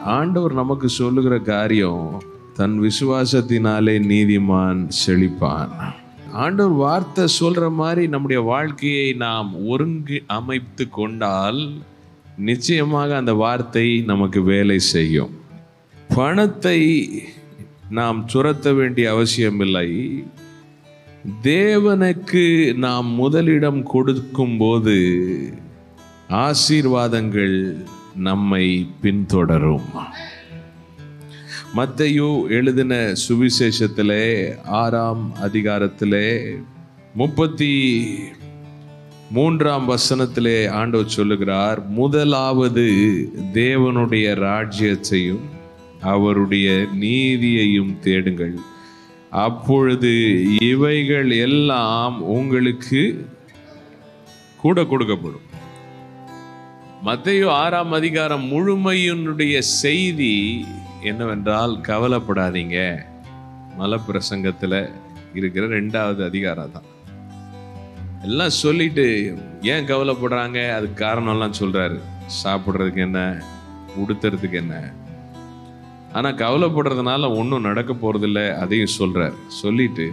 ஆண்டவர் நமக்கு சொல்லுகிற காரியம் தன் விசுவாசத்தினாலே நீதிமான் செழிப்பான் ஆண்டவர் வார்த்தை சொல்ற மாதிரி நம்முடைய வாழ்க்கையை நாம் ஒருங்கு அமைத்து கொண்டால் நிச்சயமாக அந்த வார்த்தை நமக்கு வேலை செய்யும் பணத்தை நாம் துரத்த வேண்டிய அவசியமில்லை தேவனுக்கு நாம் முதலிடம் கொடுக்கும்போது ஆசீர்வாதங்கள் நம்மை பின்தொடரும் மத்தையு எழுதின சுவிசேஷத்திலே ஆறாம் அதிகாரத்திலே முப்பத்தி மூன்றாம் வசனத்திலே ஆண்டவர் சொல்லுகிறார் முதலாவது தேவனுடைய ராஜ்யத்தையும் அவருடைய நீதியையும் தேடுங்கள் அப்பொழுது இவைகள் எல்லாம் உங்களுக்கு கூட கொடுக்கப்படும் மத்தையோ ஆறாம் அதிகாரம் முழுமையினுடைய செய்தி என்னவென்றால் கவலைப்படாதீங்க மலப்பிரசங்கத்தில் இருக்கிற ரெண்டாவது அதிகாரம் தான் எல்லாம் சொல்லிட்டு ஏன் கவலைப்படுறாங்க அதுக்கு காரணம்லாம் சொல்றாரு சாப்பிட்றதுக்கு என்ன உடுத்துறதுக்கு என்ன ஆனால் கவலைப்படுறதுனால ஒன்றும் நடக்க போறதில்ல அதையும் சொல்றாரு சொல்லிட்டு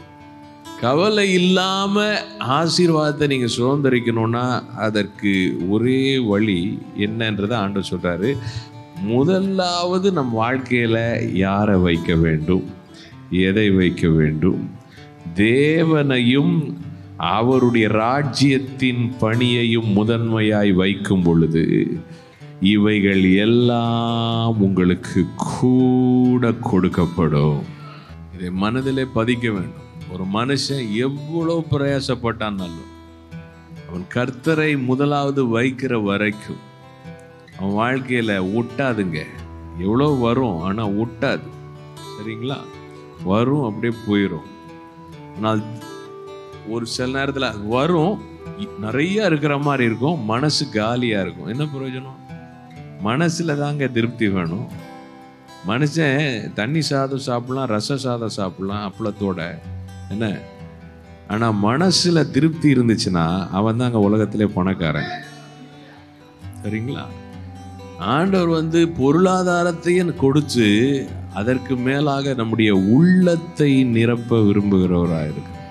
கவலை இல்லாம ஆசீர்வாதத்தை நீங்க சுதந்திரிக்கணும்னா அதற்கு ஒரே வழி என்னன்றதை ஆண்டு சொல்றாரு முதலாவது நம் வாழ்க்கையில யாரை வைக்க வேண்டும் எதை வைக்க வேண்டும் தேவனையும் அவருடைய ராஜ்யத்தின் பணியையும் முதன்மையாய் வைக்கும் பொழுது இவைகள் எல்லாம் உங்களுக்கு கூட கொடுக்கப்படும் இதை மனதிலே பதிக்க வேண்டும் ஒரு மனுஷன் எவ்வளோ பிரயாசப்பட்டான்னாலும் அவன் கர்த்தரை முதலாவது வைக்கிற வரைக்கும் அவன் வாழ்க்கையில ஒட்டாதுங்க எவ்வளோ வரும் ஆனால் ஒட்டாது சரிங்களா வரும் அப்படியே போயிடும் ஆனால் ஒரு சில நேரத்தில் அது வரும் இ- நிறைய இருக்கிற மாதிரி இருக்கும் மனசு காலியாக இருக்கும் என்ன பிரயோஜனம் மனசில் தாங்க திருப்தி வேணும் மனுஷன் தண்ணி சாதம் சாப்பிடலாம் ரச சாதம் சாப்பிடலாம் அப்பளத்தோட என்ன ஆனால் மனசில் திருப்தி இருந்துச்சுன்னா அவன் தான் அங்கே உலகத்திலே பணக்காரன் சரிங்களா ஆண்டவர் வந்து பொருளாதாரத்தையும் கொடுத்து அதற்கு மேலாக நம்முடைய உள்ளத்தை நிரப்ப விரும்புகிறவராக இருக்கு